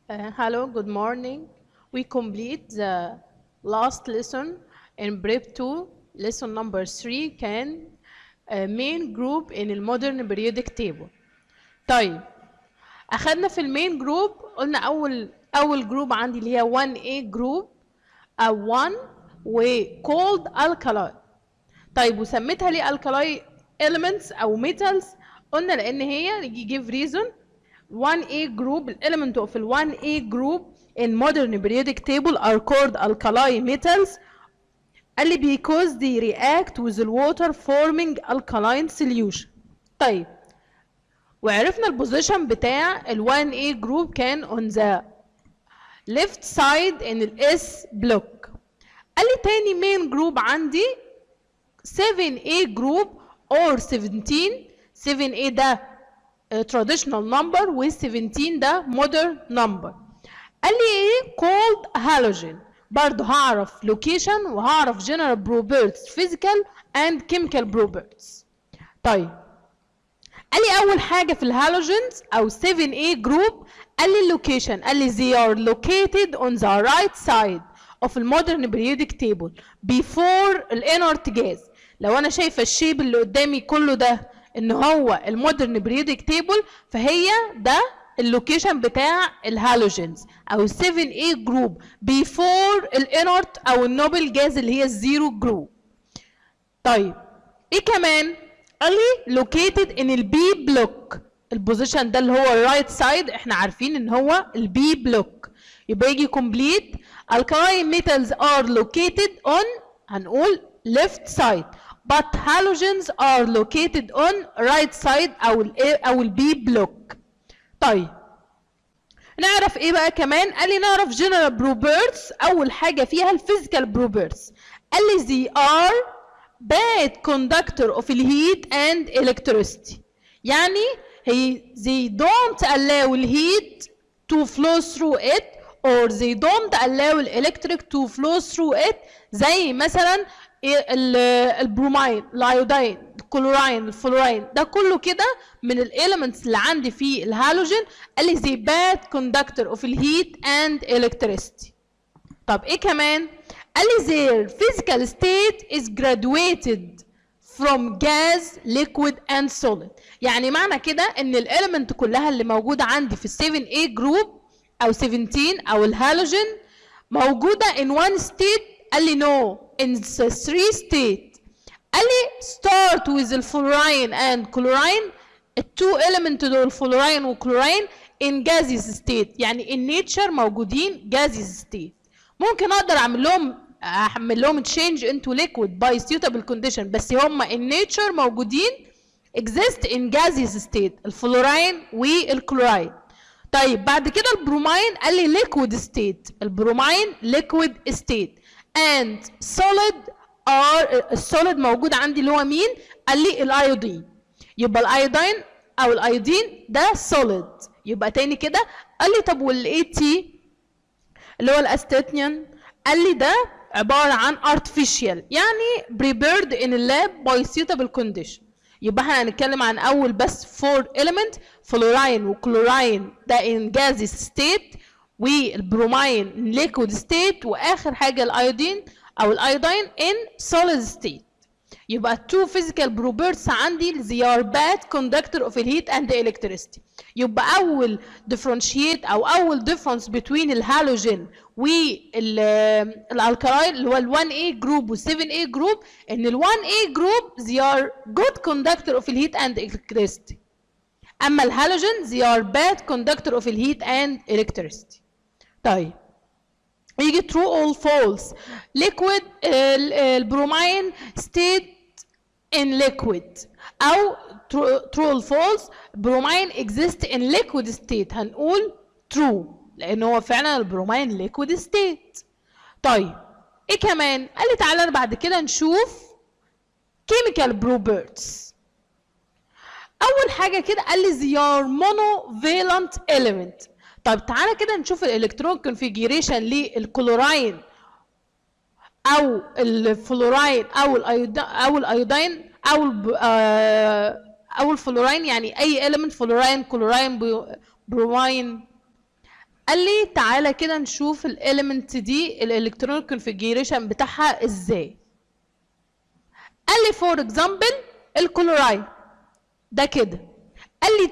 Uh, hello, good morning. We complete the last lesson in prep 2, lesson number 3 كان uh, main group in المودرن periodic table. طيب أخدنا في المين جروب قلنا أول أول جروب عندي اللي هي 1A جروب أو 1 و called alkali. طيب وسميتها ليه alkali elements أو metals؟ قلنا لأن هي give reason 1A group element of ال 1A group in modern periodic table are called alkali metals قال لي because they react with the water forming alkaline solution طيب وعرفنا البوزيشن بتاع ال 1A group كان on the left side in ال S block قال لي تاني main group عندي 7A group or 17 7A ده uh, traditional number و 17 ده modern number قال لي ايه called halogen برضه هعرف location وهعرف general properties physical and chemical properties طيب قال لي اول حاجه في الهالوجينز او 7A group قال لي اللوكيشن قال لي they are located on the right side of the modern periodic table before الانرت جاز لو انا شايفه الشيب اللي قدامي كله ده ان هو المودرن بريودك تيبل فهي ده اللوكيشن بتاع الهالوجينز او 7A جروب بيفور الانرت او النوبل جاز اللي هي الزيرو جروب طيب ايه كمان قال لي لوكيتد ان البي بلوك البوزيشن ده اللي هو الرايت سايد احنا عارفين ان هو البي بلوك يبقى يجي كومبليت alkali metals are located on هنقول left side but halogens are located on right side او ال A او ال B block طيب نعرف ايه بقى كمان قال لي نعرف general properties اول حاجه فيها الفيزيكال properties قال لي they are bad conductor of heat and electricity يعني هي they don't allow the heat to flow through it or they don't allow the electric to flow through it زي مثلا البرومين الايودين الكلوراين الفلوراين ده كله كده من الاليمنتس اللي عندي في الهالوجين قال لي زي باد كوندكتور اوف الهيت اند الكتريستي طب ايه كمان قال لي their physical state is graduated from gas liquid and solid يعني معنى كده ان الاليمنت كلها اللي موجوده عندي في ال 7A جروب او 17 او الهالوجين موجوده in one state قال لي no in the three state قال لي start with الفلوراين and chlorine التو element دول فلوراين وكلوراين in gaseous state يعني in nature موجودين gaseous state ممكن اقدر اعمل لهم اعمل لهم change into liquid by suitable condition بس هم in nature موجودين exist in gaseous state الفلوراين والكلوراين طيب بعد كده البرومين قال لي liquid state البرومين liquid state and solid are السوليد موجود عندي اللي هو مين؟ قال لي الايودين يبقى الايودين او الايودين ده solid يبقى تاني كده قال لي طب والاي تي اللي هو الاستيتنيان قال لي ده عباره عن artificial يعني prepared in a lab by suitable condition يبقى احنا هنتكلم عن اول بس four element فلوراين وكلوراين ده in gaseous state والبرومين liquid state واخر حاجه الايودين او الايودين in solid state يبقى two physical properties عندي they are bad conductor of heat and electricity يبقى اول differentiate او اول difference between الهالوجين والالكالاين اللي هو ال 1A جروب وال 7A جروب ان ال 1A جروب they are good conductor of heat and electricity اما الهالوجين they are bad conductor of heat and electricity طيب يجي true or false liquid البرومين state in liquid او true or false برومين exist in liquid state هنقول true لان هو فعلا البرومين liquid state طيب ايه كمان قال لي تعالى بعد كده نشوف chemical properties اول حاجه كده قال لي they are monovalent element طيب تعالى كده نشوف الالكترون كونفيجريشن للكلوراين او الفلوراين او الايودين او الايودين او او الفلوراين يعني اي element فلوراين كلوراين برومين قال لي تعالى كده نشوف الاليمنت دي الالكترونيك كونفيجريشن بتاعها ازاي قال لي فور اكزامبل الكلورايد ده كده قال لي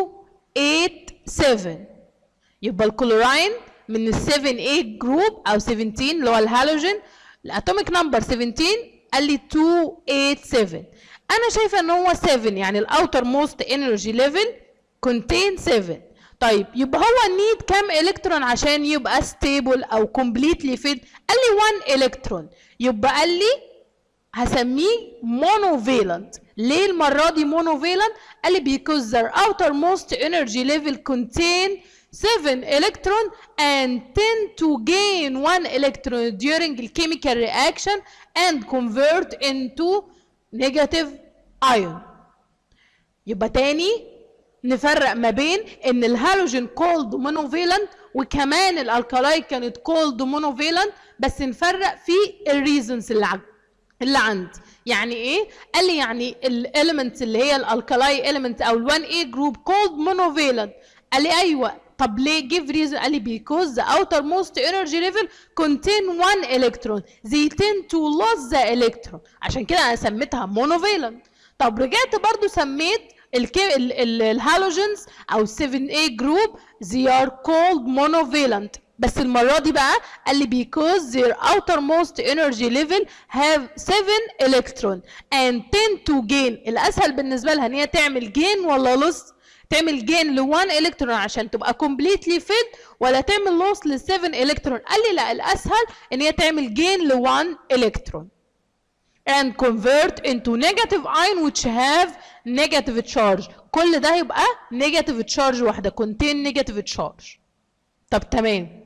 2 8 7 يبقى الكلوراين من ال 7 8 جروب او 17 اللي هو الهالوجين الاتوميك نمبر 17 قال لي 2 8 7 انا شايفه ان هو 7 يعني الاوتر موست انرجي ليفل contain 7 طيب يبقى هو نيد كام الكترون عشان يبقى ستيبل او كومبليتلي فيد قال لي 1 الكترون يبقى قال لي هسميه مونوفالنت ليه المرة دي مونوفالنت؟ قال لي because their outermost energy level contain 7 electron and tend to gain 1 electron during the chemical reaction and convert into negative ion يبقى تاني نفرق ما بين ان الهالوجين كولد مونوفالنت وكمان الالكالاي كانت كولد مونوفالنت بس نفرق في الريزونز اللي عندي اللي عندي يعني ايه قال لي يعني الاليمنت اللي هي الالكالاي اليمنت او ال 1 a جروب كولد مونوفالنت قال لي ايوه طب ليه give reason قال لي because the outermost energy level contain one electron they tend to lose the electron عشان كده انا سميتها monovalent طب رجعت برضو سميت الكي... ال... ال... الهالوجينز او 7A group they are called monovalent بس المرة دي بقى قال لي because their outermost energy level have 7 electron and tend to gain الأسهل بالنسبة لها إن هي تعمل gain ولا loss تعمل gain ل 1 electron عشان تبقى completely filled ولا تعمل loss ل 7 electron قال لي لا الأسهل إن هي تعمل gain ل 1 electron and convert into negative ion which have negative charge كل ده يبقى negative charge واحدة contain negative charge طب تمام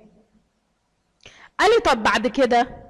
قال لي طب بعد كده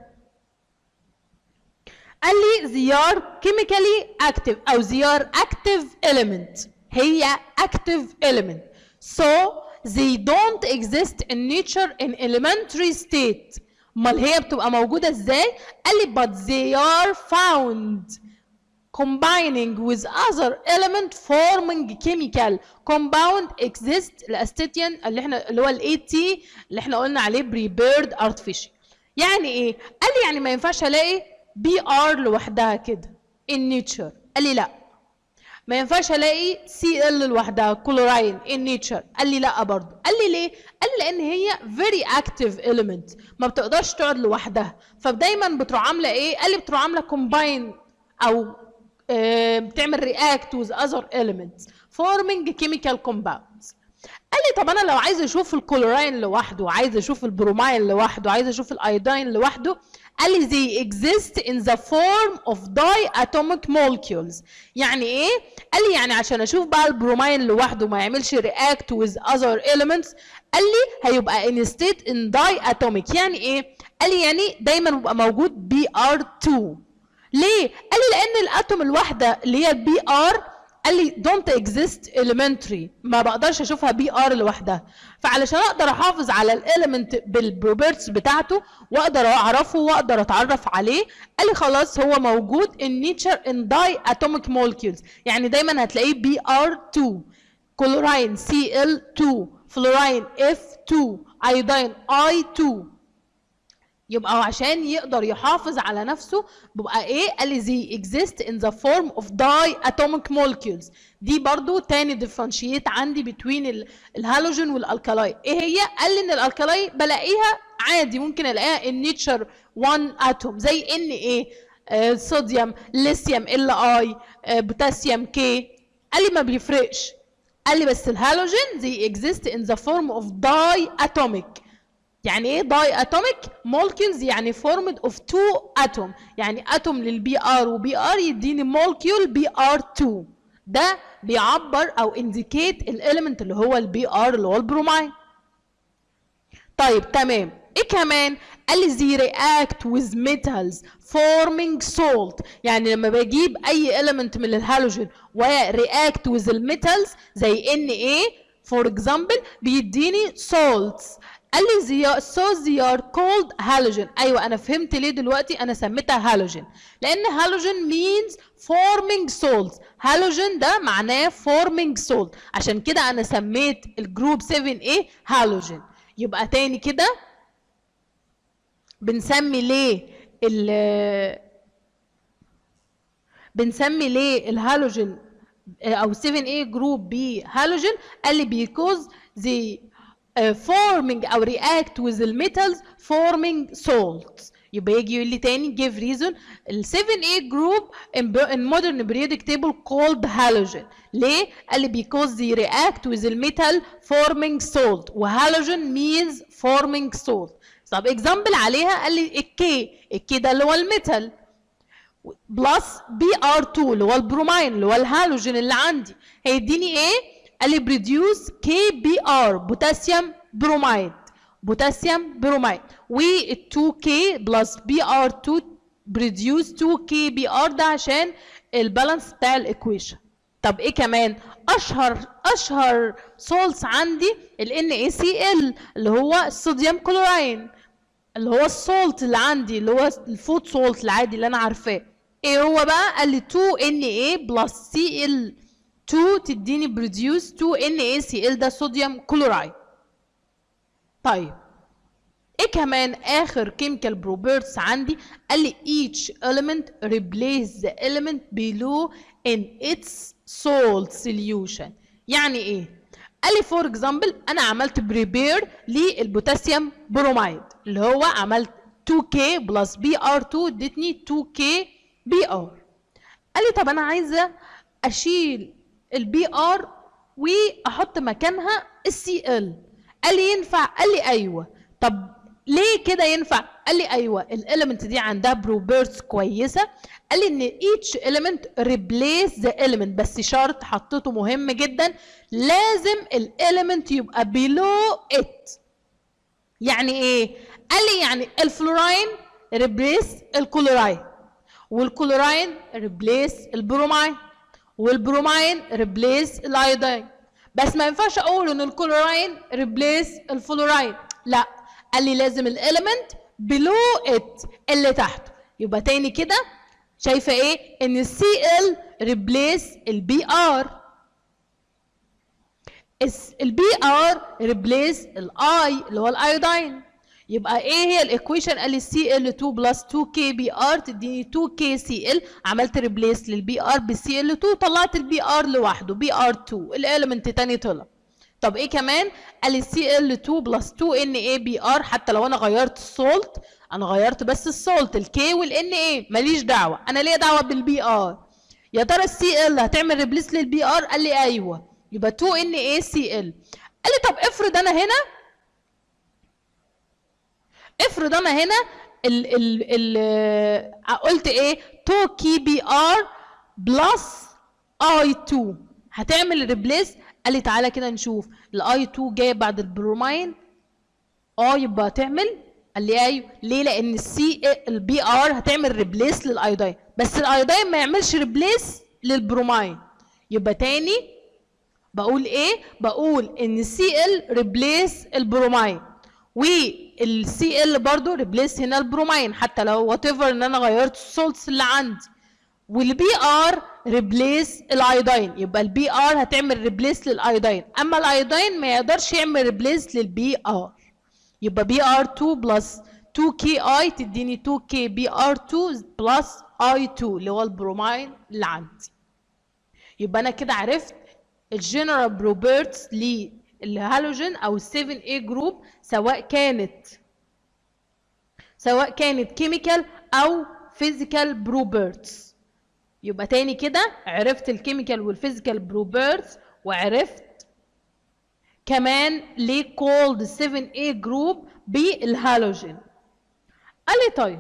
قال لي they are chemically active او they are active element هي active element so they don't exist in nature in elementary state امال هي بتبقى موجوده ازاي قال لي but they are found combining with other element forming chemical compound exist الاستيتيان اللي احنا اللي هو الاي تي اللي احنا قلنا عليه prepared artificial يعني ايه قال لي يعني ما ينفعش الاقي بي ار لوحدها كده in nature قال لي لا ما ينفعش الاقي سي ال لوحدها كلوراين in nature قال لي لا برضه قال لي ليه قال لي لان هي very active element ما بتقدرش تقعد لوحدها فدايما بتروح عامله ايه قال لي بتروح عامله combine او آه، بتعمل react with other elements forming chemical compounds قال لي طب انا لو عايز اشوف الكلوراين لوحده عايز اشوف البروماين لوحده عايز اشوف الايودين لوحده قال لي they exist in the form of diatomic molecules يعني ايه قال لي يعني عشان اشوف بقى البروماين لوحده ما يعملش react with other elements قال لي هيبقى in state in diatomic يعني ايه قال لي يعني دايما بيبقى موجود BR2 ليه قال لي لان الاتوم الواحده اللي هي البي ار قال لي don't exist elementary ما بقدرش اشوفها بي ار لوحدها فعلشان اقدر احافظ على الاليمنت بالبروبرتس بتاعته واقدر اعرفه واقدر اتعرف عليه قال لي خلاص هو موجود in nature in diatomic molecules يعني دايما هتلاقيه بي ار 2 كلوراين سي ال 2 فلوراين اف 2 ايودين اي 2 يبقى عشان يقدر يحافظ على نفسه بيبقى ايه قال لي زي exist in the form of diatomic molecules دي برضو تاني ديفرنشيت عندي between ال- الهالوجين والالكالاي ايه هي قال لي ان الالكالاي بلاقيها عادي ممكن الاقيها in nature one atom زي ان ايه آه، صوديوم ليثيوم ال اي بوتاسيوم كي قال لي ما بيفرقش قال لي بس الهالوجين زي exist in the form of diatomic يعني ايه داي اتوميك مولكيولز يعني فورمد اوف تو اتوم يعني اتوم للبي ار وبي ار يديني مولكيول بي ار 2 ده بيعبر او انديكيت الاليمنت اللي هو البي ار اللي هو البروماين طيب تمام ايه كمان قال لي زي react with metals forming salt يعني لما بجيب اي element من الهالوجين و react with الميتالز زي Na for example بيديني salts قال لي زي so they are called halogen ايوه انا فهمت ليه دلوقتي انا سميتها هالوجين لان هالوجين means forming salts هالوجين ده معناه forming salt عشان كده انا سميت الجروب 7A هالوجين يبقى تاني كده بنسمي ليه ال بنسمي ليه الهالوجين او 7A جروب بهالوجين قال لي because they uh, forming او react with the metals forming salts يبقى يجي يقول لي تاني give reason ال 7A group in, in modern periodic table called halogen ليه؟ قال لي because they react with the metal forming salt و halogen means forming salt طب example عليها قال لي الكي الكي ده اللي هو الميتال بلس بي ار 2 اللي هو البرومين اللي هو الهالوجين اللي عندي هيديني ايه؟ قال لي بروديوس كي بي ار بوتاسيوم بروميد بوتاسيوم بروميد وال 2 كي بلس بي ار 2 بروديوس 2 كي بي ار ده عشان البالانس بتاع الايكويشن طب ايه كمان اشهر اشهر سولتس عندي ال NaCl اللي هو الصوديوم كلوراين اللي هو السولت اللي عندي اللي هو الفود سولت العادي اللي انا عارفاه ايه هو بقى قال لي 2Na بلس Cl2 تديني بروديوس 2NaCl ده صوديوم كلورايد طيب ايه كمان اخر كيميكال بروبرتس عندي قال لي each element replace the element below in its salt solution يعني ايه قال لي فور اكزامبل انا عملت بريبير للبوتاسيوم بروميد اللي هو عملت 2K بلس بي ار 2 ادتني 2K بي ار قال لي طب انا عايزه اشيل البي ار واحط مكانها السي ال قال لي ينفع قال لي ايوه طب ليه كده ينفع قال لي ايوه الاليمنت دي عندها بروبرتس كويسه قال لي ان each element replace the element بس شرط حطيته مهم جدا لازم الاليمنت يبقى below it يعني ايه قال لي يعني الفلوراين ريبليس الكلوراين والكلوراين ريبليس البروماين والبروماين ريبليس الايودين بس ما ينفعش اقول ان الكلوراين ريبليس الفلوراين لا قال لي لازم الاليمنت بلو ات اللي تحته يبقى تاني كده شايفه ايه ان السي ال ريبليس البي ار البي ار ريبليس الاي اللي هو الايودين يبقى ايه هي الايكويشن قال لي سي ال 2 بلس 2 كي بي ار تديني 2 كي سي ال عملت ريبليس للبي ار بالسي ال 2 طلعت البي ار لوحده بي ار 2 الاليمنت تاني طلع طب ايه كمان قال لي سي ال 2 بلس 2 ان اي بي ار حتى لو انا غيرت السولت انا غيرت بس السولت الكي والان اي ماليش دعوه انا ليا دعوه بالبي ار يا ترى السي ال هتعمل ريبليس للبي ار قال لي ايوه يبقى 2 ان اي سي ال قال لي طب افرض انا هنا افرض انا هنا ال ال ال قلت ايه 2 كي بي ار بلس اي 2 هتعمل ريبليس قال لي تعالى كده نشوف الاي 2 جايه بعد البرومين اه يبقى تعمل قال لي ايوه ليه لان السي البي ار هتعمل ريبليس للايودين بس الايودين ما يعملش ريبليس للبرومين يبقى تاني بقول ايه بقول ان السي ال ريبليس البرومين والسي ال برضو ريبليس هنا البرومين حتى لو وات ايفر ان انا غيرت السولتس اللي عندي والبي ار ريبليس الايودين يبقى البي ار هتعمل ريبليس للايودين اما الايودين ما يقدرش يعمل ريبليس للبي ار يبقى بي ار 2 بلس 2 كي اي تديني 2 كي بي ار 2 بلس اي 2 اللي هو البرومين اللي عندي يبقى انا كده عرفت الجنرال بروبرتس للهالوجين او 7 a جروب سواء كانت سواء كانت كيميكال او فيزيكال بروبرتس يبقى تاني كده عرفت الكيميكال والفيزيكال بروبرتس وعرفت كمان ليه called 7A جروب بالهالوجين قال لي طيب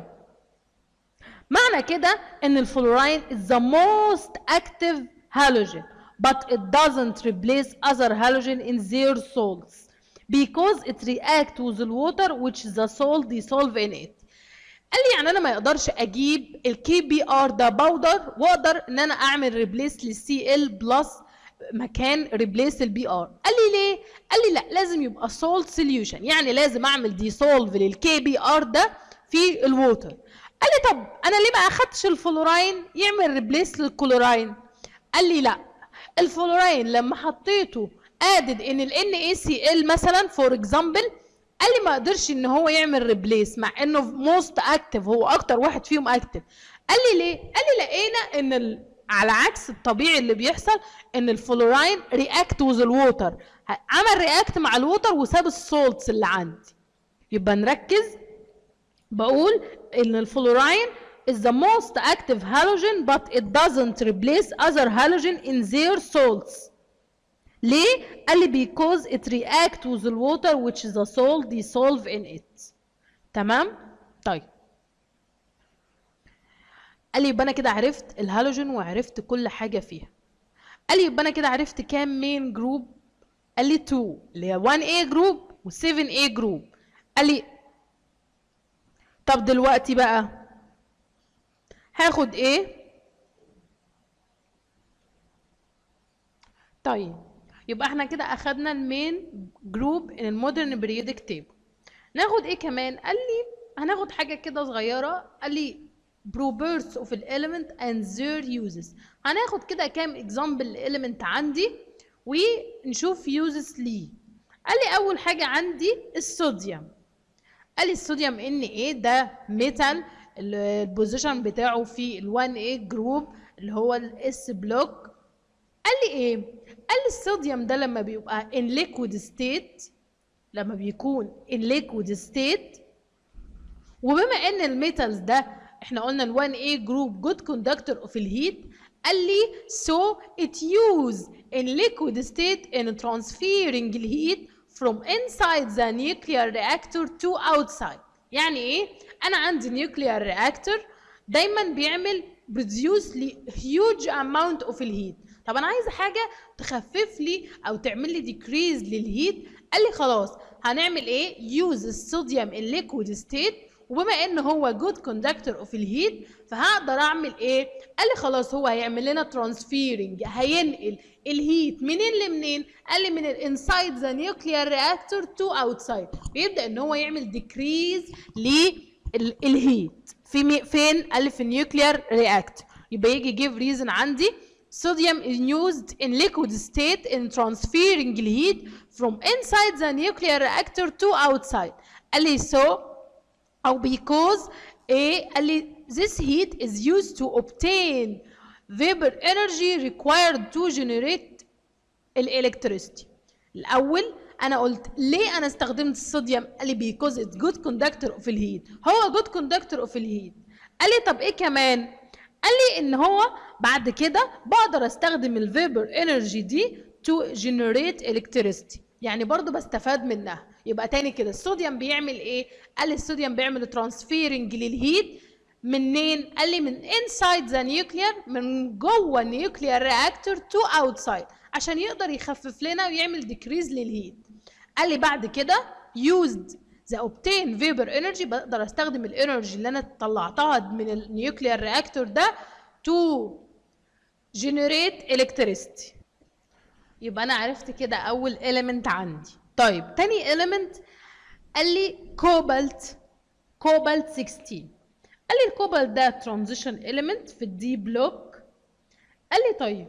معنى كده ان الفلوراين is the most active halogen but it doesn't replace other halogen in their salts because it reacts with the water which the salt dissolve in it قال لي يعني انا ما يقدرش اجيب الكي بي ار ده باودر واقدر ان انا اعمل ريبليس للسي ال بلس مكان ريبليس البي ار قال لي ليه قال لي لا لازم يبقى سولت سوليوشن يعني لازم اعمل ديسولف للكي بي ار ده في الووتر قال لي طب انا ليه ما اخدتش الفلوراين يعمل ريبليس للكلوراين قال لي لا الفلوراين لما حطيته ادد ان ال NaCl مثلا فور اكزامبل قال لي ما قدرش ان هو يعمل ريبليس مع انه موست اكتف هو اكتر واحد فيهم اكتف قال لي ليه قال لي لقينا ان ال... على عكس الطبيعي اللي بيحصل ان الفلوراين رياكت وذ الووتر عمل رياكت مع الووتر وساب السولتس اللي عندي يبقى نركز بقول ان الفلوراين is the most active halogen but it doesn't replace other halogen in their salts ليه؟ قال لي because it react with the water which the salt dissolve in it تمام؟ طيب قال لي يبقى انا كده عرفت الهالوجين وعرفت كل حاجه فيها قال لي يبقى انا كده عرفت كام مين جروب قال لي 2 اللي هي 1A جروب و7A جروب قال لي طب دلوقتي بقى هاخد ايه طيب يبقى احنا كده اخدنا المين جروب ان المودرن بريودك تيبل ناخد ايه كمان قال لي هناخد حاجه كده صغيره قال لي properties of element and their uses هناخد كده كام example element عندي ونشوف uses ليه قال لي اول حاجه عندي الصوديوم قال لي الصوديوم ان ايه ده ميتال البوزيشن بتاعه في ال 1A جروب اللي هو الاس بلوك قال لي ايه قال لي الصوديوم ده لما بيبقى in liquid state لما بيكون in liquid state وبما ان الميتالز ده احنا قلنا ال 1A جروب good conductor of الهيت قال لي so it use in liquid state in transferring heat from inside the nuclear reactor to outside يعني ايه انا عندي nuclear reactor دايما بيعمل produce لي huge amount of الهيت طب انا عايزه حاجه تخفف لي او تعمل لي decrease للهيت قال لي خلاص هنعمل ايه use الصوديوم in liquid state وبما ان هو good conductor of الهيت فهقدر اعمل ايه قال لي خلاص هو هيعمل لنا transferring هينقل الهيت منين لمنين قال لي من الانسايد ذا نيوكليير رياكتور تو اوتسايد بيبدا ان هو يعمل ديكريز للهيت في مي فين قال لي في النيوكليير رياكتور يبقى يجي give reason عندي sodium is used in liquid state in transferring heat from inside the nuclear reactor to outside قال لي so أو because A قال لي this heat is used to obtain vapor energy required to generate electricity الأول أنا قلت ليه أنا استخدمت الصوديوم قال لي because it's good conductor of الهيت هو good conductor of الهيت قال لي طب إيه كمان قال لي إن هو بعد كده بقدر استخدم الفيبر انرجي دي to generate electricity يعني برضو بستفاد منها يبقى تاني كده الصوديوم بيعمل ايه قال لي الصوديوم بيعمل ترانسفيرنج للهيت منين قال لي من انسايد ذا نيوكلير من جوه النيوكلير رياكتور تو اوتسايد عشان يقدر يخفف لنا ويعمل ديكريز للهيت قال لي بعد كده used the obtain vapor energy بقدر استخدم الانرجي اللي انا طلعتها من النيوكلير رياكتور ده to generate electricity يبقى انا عرفت كده اول element عندي طيب تاني element قال لي كوبالت كوبالت 16 قال لي الكوبالت ده transition element في الدي بلوك قال لي طيب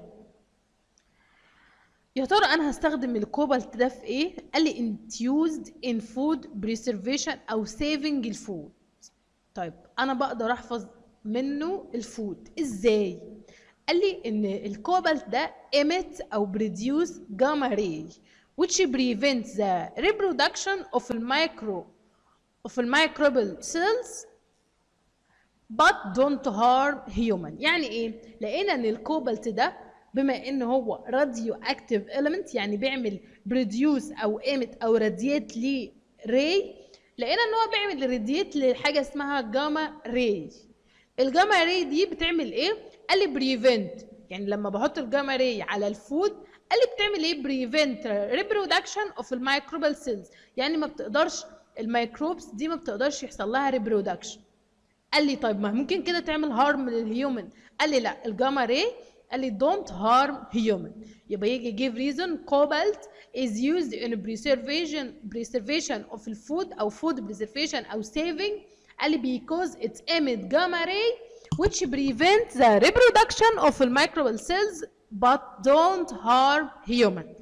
يا ترى انا هستخدم الكوبالت ده في ايه قال لي انت used in food preservation او saving الفود طيب انا بقدر احفظ منه الفود ازاي قال لي ان الكوبالت ده emit او produce gamma ray which prevents the reproduction of the micro of the microbial cells but don't harm human يعني ايه لقينا ان الكوبالت ده بما ان هو راديو اكتيف element يعني بيعمل بروديوس او emit او راديات ل راي لقينا ان هو بيعمل راديات لحاجه اسمها جاما راي الجاما راي دي بتعمل ايه قال لي بريفنت يعني لما بحط الجاما راي على الفود قال لي بتعمل ايه بريفنت ريبرودكشن اوف الميكروبال سيلز يعني ما بتقدرش الميكروبس دي ما بتقدرش يحصل لها ريبرودكشن قال لي طيب ما ممكن كده تعمل هارم للهيومن قال لي لا الجاما راي قال لي don't harm human يبقى يجي give reason cobalt is used in preservation preservation of food او food preservation او saving قال لي because it emit gamma ray which prevent the reproduction of the microbial cells but don't harm human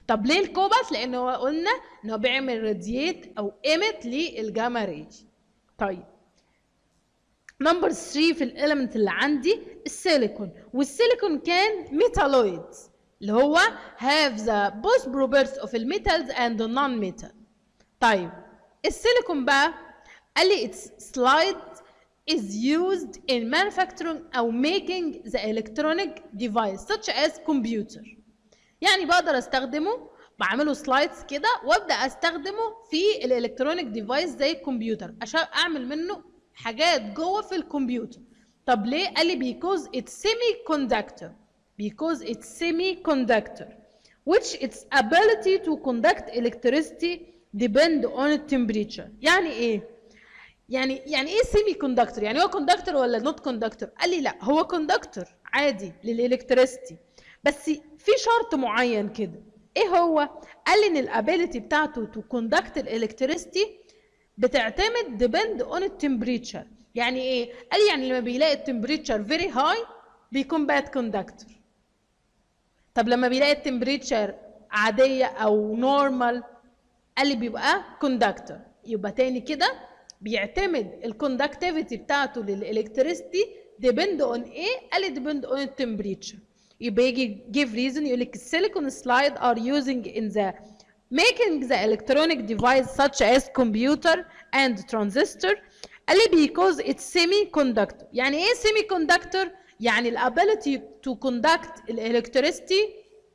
طب ليه الكوبالت لان هو قلنا ان هو بيعمل راديات او ايمت للجاما ريز طيب نمبر 3 في الاليمنت اللي عندي السيليكون والسيليكون كان ميتالويد اللي هو have the both properties of الميتالز and the non-metal طيب السيليكون بقى قال لي its slide is used in manufacturing أو making the electronic device such as computer يعني بقدر استخدمه بعمله سلايدز كده وابدا استخدمه في الالكترونيك ديفايس زي الكمبيوتر عشان اعمل منه حاجات جوه في الكمبيوتر طب ليه قال لي because it's semiconductor because it's semiconductor which its ability to conduct electricity depend on the temperature يعني ايه يعني يعني ايه سيمي كوندكتور يعني هو كوندكتور ولا نوت كوندكتور قال لي لا هو كوندكتور عادي للالكتريستي بس في شرط معين كده ايه هو قال لي ان الابيليتي بتاعته تو كوندكت الالكتريستي بتعتمد ديبند اون التمبريتشر يعني ايه قال لي يعني لما بيلاقي التمبريتشر فيري هاي بيكون باد كوندكتور طب لما بيلاقي التمبريتشر عاديه او نورمال قال لي بيبقى كوندكتور يبقى تاني كده بيعتمد الكوندكتيفيتي بتاعته للالكتريستي ديبند اون ايه قال لي ديبند اون التمبريتشر يبقى يجي give reason يقول لك السيليكون سلايد are using in the making the electronic device such as computer and transistor قال لي because it's semiconductor يعني ايه semiconductor يعني الability to conduct electricity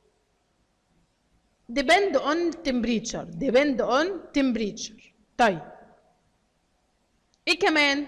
depend on temperature depend on temperature طيب ايه كمان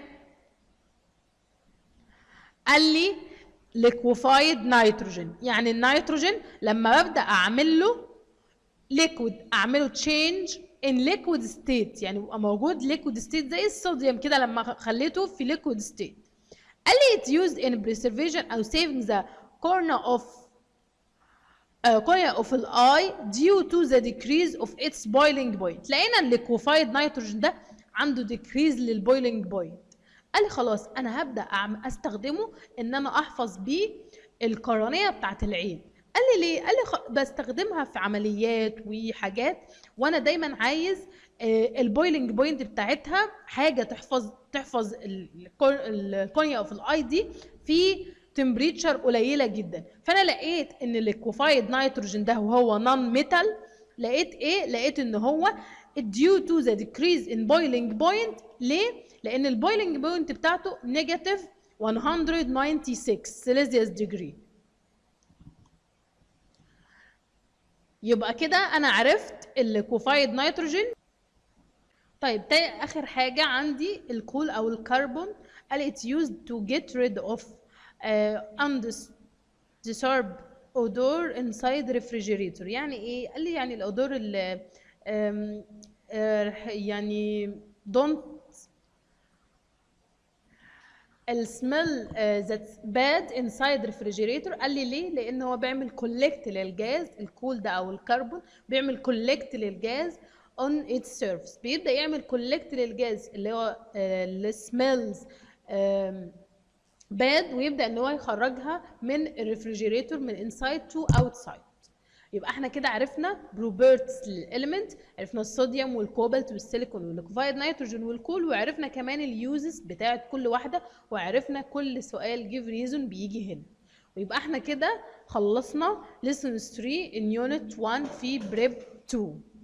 قال لي liquefied nitrogen يعني النيتروجين لما ببدا اعمل له liquid اعمله change in liquid state يعني يبقى موجود liquid state زي الصوديوم كده لما خليته في liquid state قال لي it's used in preservation او saving the corner of uh, cornea of the eye due to the decrease of its boiling point لقينا الليكوفايد نيتروجين ده عنده decrease للبويلنج بوينت قال لي خلاص انا هبدا أعمل استخدمه ان انا احفظ بيه القرنيه بتاعت العين قال لي ليه قال لي خ... بستخدمها في عمليات وحاجات وانا دايما عايز البويلنج بوينت بتاعتها حاجه تحفظ تحفظ الكونيا اوف الاي دي في تمبريتشر قليله جدا فانا لقيت ان الليكوفايد نيتروجين ده وهو نون ميتال لقيت ايه لقيت ان هو due to the decrease in boiling point ليه لان البويلنج بوينت بتاعته نيجاتيف 196 سيليزيوس ديجري يبقى كده انا عرفت الليكوفايد نيتروجين طيب تاني اخر حاجه عندي الكول او الكربون قال it's used to get rid of uh, undesired odor inside refrigerator يعني ايه قال لي يعني الاودور اللي um, uh, يعني don't السميل ذاتس باد انسايد ريفريجريتور قال لي ليه لان هو بيعمل كولكت للجاز الكول ده او الكربون بيعمل كولكت للجاز on its surface بيبدا يعمل كولكت للجاز اللي هو السميلز باد ويبدا ان هو يخرجها من الريفريجريتور من انسايد تو اوتسايد يبقى احنا كده عرفنا بروبرتس للاليمنت عرفنا الصوديوم والكوبالت والسيليكون والليكوفايد نيتروجين والكول وعرفنا كمان اليوزز بتاعت كل واحده وعرفنا كل سؤال جيف ريزون بيجي هنا ويبقى احنا كده خلصنا lesson 3 in unit 1 في بريب 2